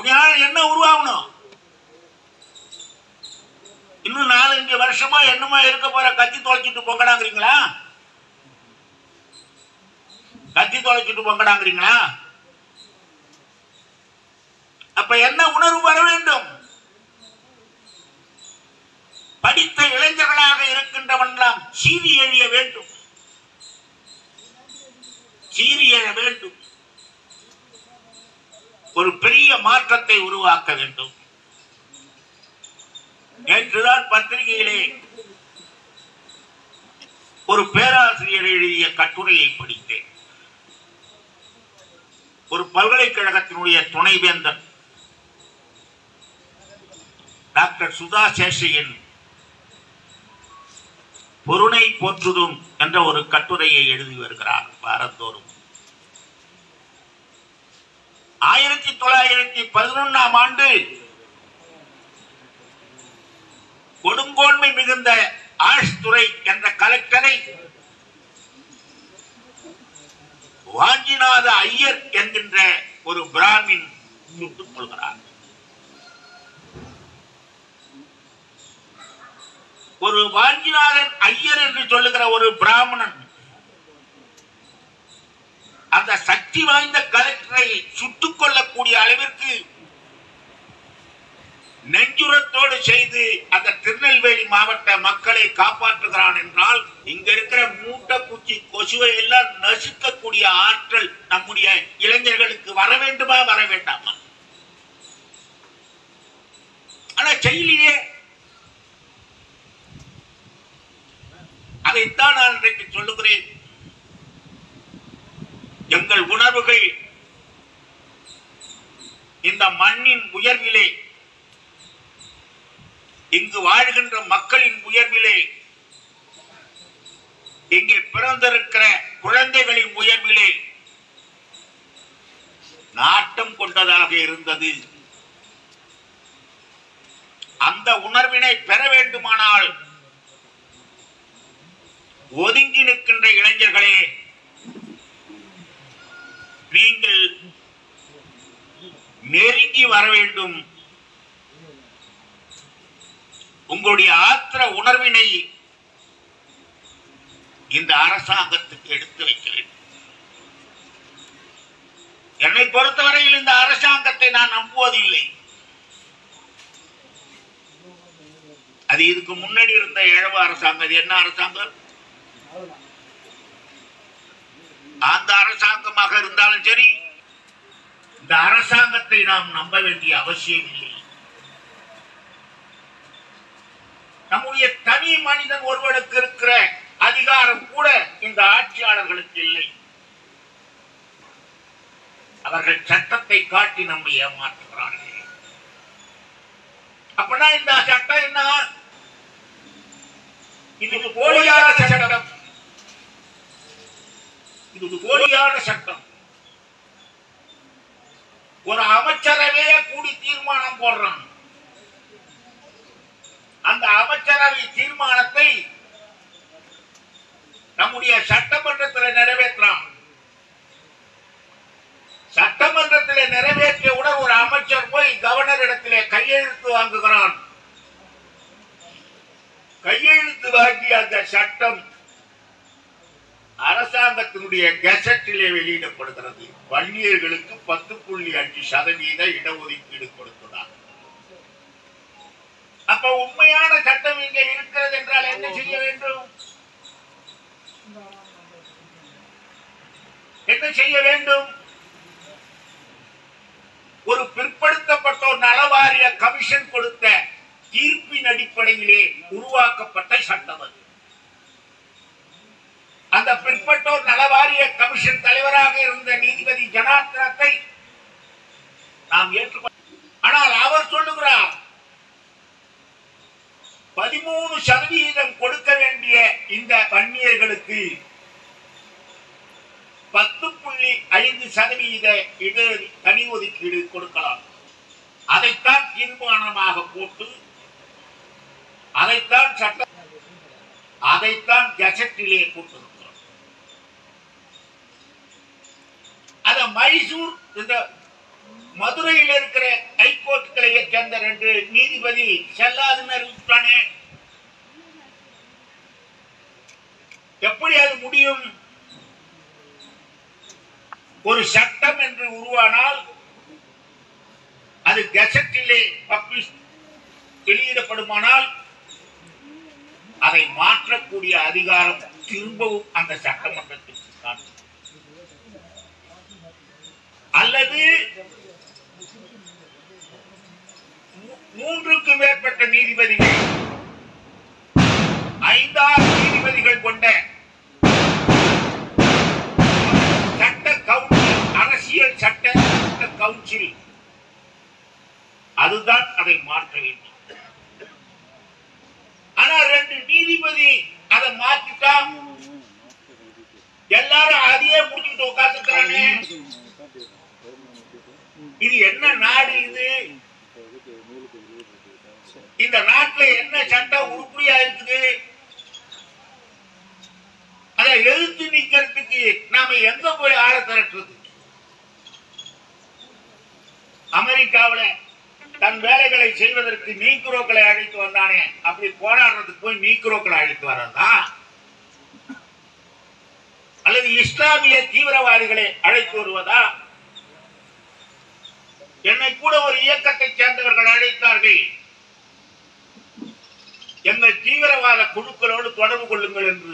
அப்படின்னா என்ன உருவாகணும் இன்னும் நாலஞ்சு வருஷமா என்னமா இருக்க போற கத்தி தொலைச்சிட்டு பொங்கடாங்கிறீங்களா கத்தி தொலைச்சிட்டு பொங்கடாங்கிறீங்களா அப்ப என்ன உணர்வு வர வேண்டும் படித்த இளைஞர்களாக இருக்கின்றவன்லாம் சீறி எழிய வேண்டும் சீறி எழ வேண்டும் ஒரு பெரிய மாற்றத்தை உருவாக்க வேண்டும் நேற்றுதான் பத்திரிகையிலே ஒரு பேராசிரியர் எழுதிய கட்டுரையை படித்தேன் ஒரு பல்கலைக்கழகத்தினுடைய துணைவேந்தன் டாக்டர் சுதா சேஷையின் பொருணை போற்றுதும் என்ற ஒரு கட்டுரையை எழுதி வருகிறார் வாரந்தோறும் ஆயிரத்தி தொள்ளாயிரத்தி பதினொன்னாம் ஆண்டு கொடுங்கோன்மை மிகுந்த ஆஷ்துரை என்ற கலெக்டரை வாஞ்சிநாத ஐயர் என்கின்ற ஒரு பிராமின் சுட்டுக் கொள்கிறார் ஒரு வாஞ்சிநாதன் ஐயர் என்று சொல்லுகிற ஒரு பிராமணன் அந்த சக்தி வாய்ந்த கலெக்டரை சுட்டுக் கொள்ளக்கூடிய அளவிற்கு நெஞ்சுரத்தோடு செய்து அந்த திருநெல்வேலி மாவட்ட மக்களை காப்பாற்றுகிறான் என்றால் இங்க இருக்கிற மூட்டை குச்சி கொசுவை எல்லாம் நசுக்கக்கூடிய ஆற்றல் நம்முடைய இளைஞர்களுக்கு வர வேண்டுமா வர வேண்டாமா ஆனா செய்யலையே அதைத்தான் நான் இன்றைக்கு சொல்லுகிறேன் எங்கள் உணர்வுகள் இந்த மண்ணின் உயர்விலே இங்கு வாழ்கின்ற மக்களின் உயர்விலே இங்கே பிறந்திருக்கிற குழந்தைகளின் உயர்விலே நாட்டம் கொண்டதாக இருந்தது அந்த உணர்வினை பெற வேண்டுமானால் ஒதுங்கி நிற்கின்ற இளைஞர்களே நீங்கள் நெருங்கி வர வேண்டும் உங்களுடைய ஆத்திர உணர்வினை இந்த அரசாங்கத்துக்கு எடுத்து வைக்க வேண்டும் என்னை பொறுத்தவரையில் இந்த அரசாங்கத்தை நான் நம்புவதில்லை அது இதுக்கு முன்னாடி இருந்த இழவு அரசாங்கம் அது என்ன அரசாங்கம் அந்த அரசாங்கமாக இருந்தாலும் சரி இந்த அரசாங்கத்தை நாம் நம்ப வேண்டிய அவசியம் இல்லை நம்முடைய தனி மனிதன் ஒருவனுக்கு இருக்கிற அதிகாரம் கூட இந்த ஆட்சியாளர்களுக்கு இல்லை அவர்கள் சட்டத்தை காட்டி நம்மை ஏமாற்றுகிறார்கள் அப்படின்னா இந்த சட்டம் என்ன இது போலியான சட்டம் இது போலியான சட்டம் ஒரு அமைச்சரவையே கூடி தீர்மானம் போடுறான் அந்த அமைச்சரவை தீர்மானத்தை நம்முடைய சட்டமன்றத்தில் நிறைவேற்றான் சட்டமன்றத்தில் நிறைவேற்றியவுடன் ஒரு அமைச்சர் போய் கவர்னர் இடத்திலே கையெழுத்து வாங்குகிறான் கையெழுத்து வாங்கிய அந்த சட்டம் அரசாங்கத்தினுடைய கெசட்டிலே வெளியிடப்படுகிறது வன்னியர்களுக்கு பத்து புள்ளி அஞ்சு சதவீத இடஒதுக்கீடு கொடுத்ததா அப்ப உண்மையான சட்டம் இங்க இருக்கிறது என்றால் என்ன செய்ய வேண்டும் என்ன செய்ய வேண்டும் ஒரு பிற்படுத்தப்பட்டோர் நலவாரிய கமிஷன் கொடுத்த தீர்ப்பின் அடிப்படையிலே உருவாக்கப்பட்ட சட்டம் அது அந்த பிற்பட்டோர் நலவாரிய கமிஷன் தலைவராக இருந்த நீதிபதி ஜனார்த்தனத்தை நாம் ஏற்றுக்கொள்ள ஆனால் அவர் சொல்லுகிறார் பதிமூணு சதவீதம் கொடுக்க வேண்டிய இந்த வன்னியர்களுக்கு பத்து புள்ளி ஐந்து சதவீத இட தனி ஒதுக்கீடு கொடுக்கலாம் அதைத்தான் தீர்மானமாக போட்டு அதைத்தான் சட்ட அதைத்தான் கெசட்டிலே போட்டிருக்கிறோம் அத மைசூர் இந்த மதுரையில் இருக்கிற ஹைகோர்ட் கிளையை சேர்ந்த ரெண்டு நீதிபதி செல்லாதுன்னு அறிவித்தானே எப்படி அது முடியும் ஒரு சட்டம் என்று உருவானால் அது கெசட்டிலே பப்ளிஷ் வெளியிடப்படுமானால் அதை மாற்றக்கூடிய அதிகாரம் திரும்பவும் அந்த சட்டமன்றத்திற்கு தான் அல்லது மூ- மூன்றுக்கு மேற்பட்ட நீதிபதிகள் ஐந்தாறு நீதிபதிகள் கொண்ட சட்ட கவுன்சில் அரசியல் சட்ட சட்ட கவுன்சில் அதுதான் அதை மாற்ற வேண்டும் ஆனா ரெண்டு நீதிபதி அதை மாத்திட்டா எல்லாரும் அதையே முடிச்சுட்டு உட்காந்துக்கிறானே இது என்ன நாடு இது இந்த நாட்டுல என்ன சட்டம் உருப்படியா இருக்குது அதை எழுத்து நிக்கிறதுக்கு நாம எங்க போய் ஆள திரட்டுறது அமெரிக்காவுல தன் வேலைகளை செய்வதற்கு நீக்ரோக்களை அழைத்து வந்தானே அப்படி போராடுறதுக்கு போய் நீக்ரோக்களை அழைத்து வர்றதா அல்லது இஸ்லாமிய தீவிரவாதிகளை அழைத்து வருவதா என்னை கூட ஒரு இயக்கத்தை சேர்ந்தவர்கள் அழைத்தார்கள் எங்கள் தீவிரவாத குழுக்களோடு தொடர்பு கொள்ளுங்கள் என்று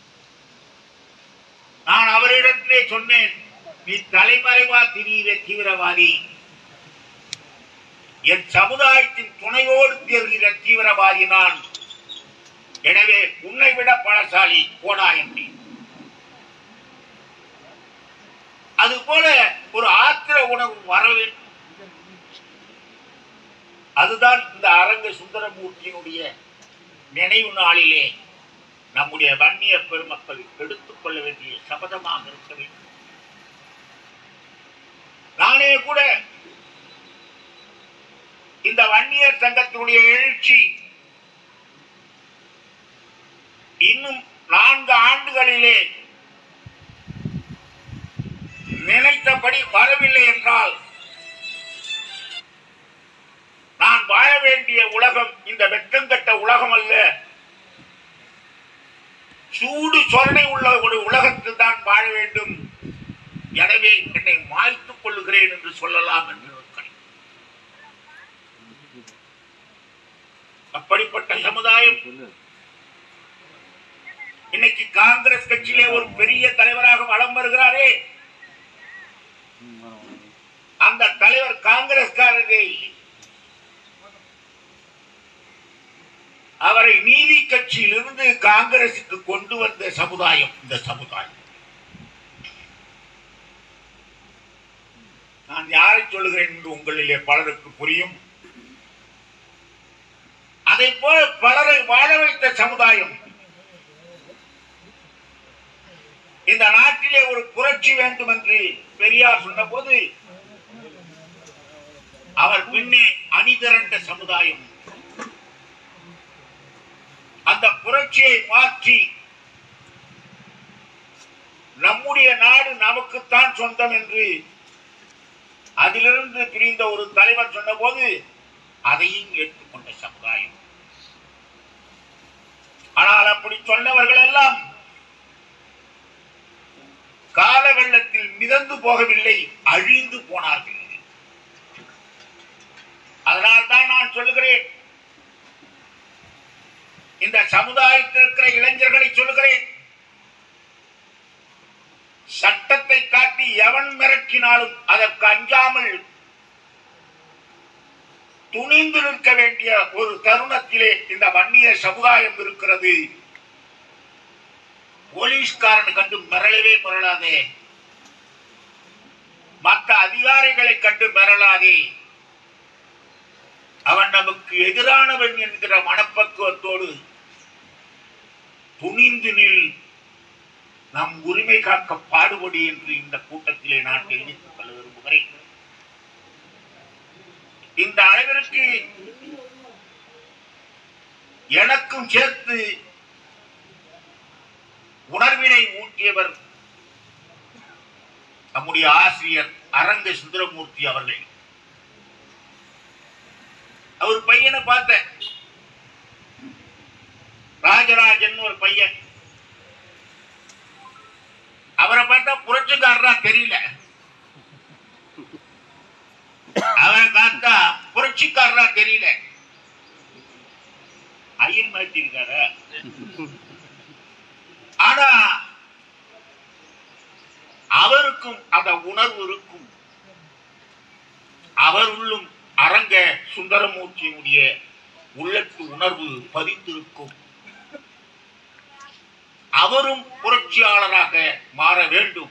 நான் அவரிடத்திலே சொன்னேன் நீ தலைமறைவா திரிகிற தீவிரவாதி என் சமுதாயத்தின் துணையோடு தெரிகிற தீவிரவாதி நான் எனவே உன்னை விட பலசாலி போடா என்றேன் அது போல ஒரு ஆத்திர உணர்வு வர வேண்டும் அதுதான் இந்த அரங்க சுந்தரமூர்த்தியினுடைய நினைவு நாளிலே நம்முடைய வன்னிய பெருமக்கள் எடுத்துக்கொள்ள வேண்டிய சபதமாக இருக்க வேண்டும் நானே கூட இந்த வன்னியர் சங்கத்தினுடைய எழுச்சி இன்னும் நான்கு ஆண்டுகளிலே நினைத்தபடி வரவில்லை என்றால் நான் வாழ வேண்டிய உலகம் இந்த வெட்கங்கட்ட உலகம் அல்ல சூடு சொரணை உள்ள ஒரு உலகத்தில் தான் வாழ வேண்டும் எனவே என்னை மாய்த்துக் கொள்ளுகிறேன் என்று சொல்லலாம் என்று இருக்கிறேன். அப்படிப்பட்ட சமுதாயம் இன்னைக்கு காங்கிரஸ் கட்சியிலே ஒரு பெரிய தலைவராக வலம் வருகிறாரே அந்த தலைவர் காங்கிரஸ்காரரை அவரை நீதி கட்சியிலிருந்து காங்கிரசுக்கு கொண்டு வந்த சமுதாயம் இந்த சமுதாயம் நான் யாரை சொல்லுகிறேன் என்று உங்களிலே பலருக்கு புரியும் அதை போல பலரை வாழ வைத்த சமுதாயம் இந்த நாட்டிலே ஒரு புரட்சி வேண்டும் என்று பெரியார் சொன்னபோது அவர் பின்னே அணிதிரண்ட சமுதாயம் அந்த புரட்சியை மாற்றி நம்முடைய நாடு நமக்குத்தான் சொந்தம் என்று அதிலிருந்து பிரிந்த ஒரு தலைவர் சொன்னபோது அதையும் ஏற்றுக்கொண்ட சமுதாயம் ஆனால் அப்படி சொன்னவர்கள் எல்லாம் கால வெள்ளத்தில் மிதந்து போகவில்லை அழிந்து போனார்கள் அதனால் தான் நான் சொல்லுகிறேன் இந்த சமுதாயத்தில் இருக்கிற இளைஞர்களை சொல்லுகிறேன் சட்டத்தை காட்டி எவன் மிரட்டினாலும் அதற்கு அஞ்சாமல் துணிந்து நிற்க வேண்டிய ஒரு தருணத்திலே இந்த வன்னிய சமுதாயம் இருக்கிறது போலீஸ்காரன் கண்டு மிரளவே மிரளாதே மற்ற அதிகாரிகளை கண்டு மிரளாதே அவன் நமக்கு எதிரானவன் என்கிற மனப்பக்குவத்தோடு துணிந்து நில் நம் உரிமை காக்க பாடுபடி என்று இந்த கூட்டத்திலே நான் தெரிவித்துக் கொள்ள விரும்புகிறேன் இந்த அளவிற்கு எனக்கும் சேர்த்து உணர்வினை ஊட்டியவர் நம்முடைய ஆசிரியர் அரங்க சுந்தரமூர்த்தி அவர்கள் அவர் பையனை பார்த்தேன் ராஜராஜன் ஒரு பையன் அவரை பார்த்தா புரட்சிக்காரரா தெரியல அவரை பார்த்தா புரட்சிக்காரரா தெரியல ஐயன் மாட்டிருக்காரு ஆனா அவருக்கும் அந்த உணர்வு இருக்கும் அவர் உள்ளும் அரங்க சுந்தரமூர்த்தியினுடைய உள்ளத்து உணர்வு பதிந்திருக்கும் அவரும் புரட்சியாளராக மாற வேண்டும்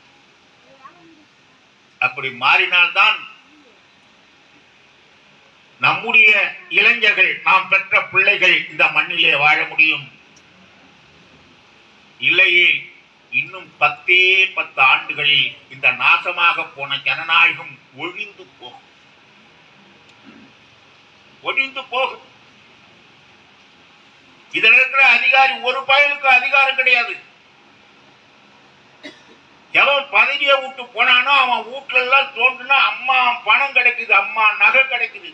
அப்படி மாறினால்தான் நம்முடைய இளைஞர்கள் நாம் பெற்ற பிள்ளைகள் இந்த மண்ணிலே வாழ முடியும் இல்லையே இன்னும் பத்தே பத்து ஆண்டுகளில் இந்த நாசமாக போன ஜனநாயகம் ஒழிந்து போகும் ஒழிந்து போகும் இதுல இருக்கிற அதிகாரி ஒரு பயனுக்கு அதிகாரம் கிடையாது எவன் பதவியை விட்டு போனானோ அவன் வீட்டுல எல்லாம் தோன்றுனா அம்மா பணம் கிடைக்குது அம்மா நகை கிடைக்குது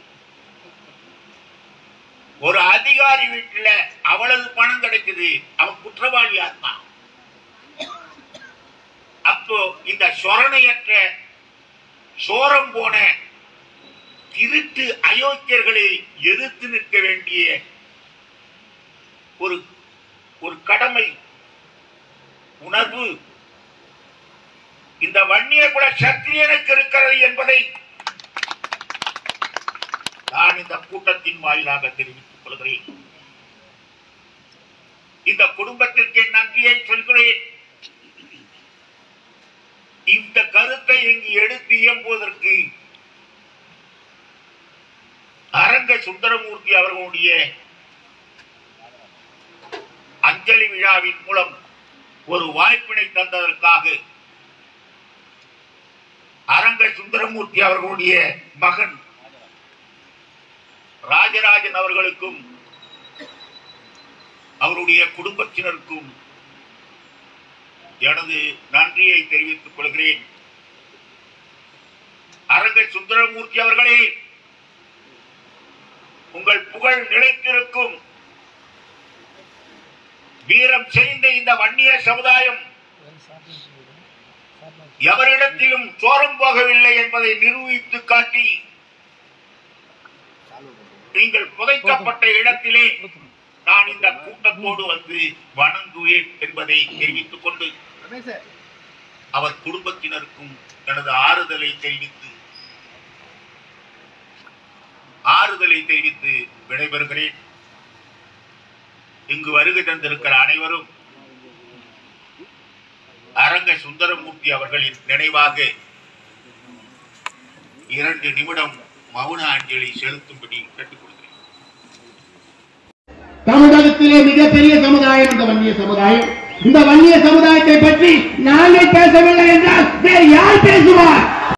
ஒரு அதிகாரி வீட்டுல அவ்வளவு பணம் கிடைக்குது அவன் குற்றவாளி ஆத்மா அப்போ இந்த சொரணையற்ற சோரம் போன திருட்டு அயோக்கியர்களை எதிர்த்து நிற்க வேண்டிய ஒரு ஒரு கடமை உணர்வு இந்த வன்னிய குல சத்திரியனுக்கு இருக்கிறது என்பதை நான் இந்த கூட்டத்தின் வாயிலாக தெரிவித்துக் கொள்கிறேன் இந்த குடும்பத்திற்கு என் நன்றியை சொல்கிறேன் இந்த கருத்தை இங்கு எடுத்து இயம்புவதற்கு அரங்க சுந்தரமூர்த்தி அவர்களுடைய அஞ்சலி விழாவின் மூலம் ஒரு வாய்ப்பினை தந்ததற்காக அரங்க சுந்தரமூர்த்தி அவர்களுடைய மகன் ராஜராஜன் அவர்களுக்கும் அவருடைய குடும்பத்தினருக்கும் எனது நன்றியை தெரிவித்துக் கொள்கிறேன் அரங்க சுந்தரமூர்த்தி அவர்களே உங்கள் புகழ் நிலைத்திருக்கும் வீரம் செறிந்த இந்த வன்னிய சமுதாயம் எவரிடத்திலும் சோரம் போகவில்லை என்பதை நிரூபித்து காட்டி நீங்கள் புதைக்கப்பட்ட இடத்திலே நான் இந்த கூட்டத்தோடு வந்து வணங்குவேன் என்பதை தெரிவித்துக் கொண்டு அவர் குடும்பத்தினருக்கும் எனது ஆறுதலை தெரிவித்து ஆறுதலை தெரிவித்து விடைபெறுகிறேன் இங்கு வருகை தந்திருக்கிற அனைவரும் அரங்க சுந்தரமூர்த்தி அவர்களின் நினைவாக இரண்டு நிமிடம் மௌன அஞ்சலி செலுத்தும்படி கேட்டுக்கொள்கிறேன் தமிழகத்திலே மிகப்பெரிய சமுதாயம் இந்த வன்னிய சமுதாயம் இந்த வன்னிய சமுதாயத்தை பற்றி நாங்கள் பேசவில்லை என்றால் வேறு யார் பேசுவார்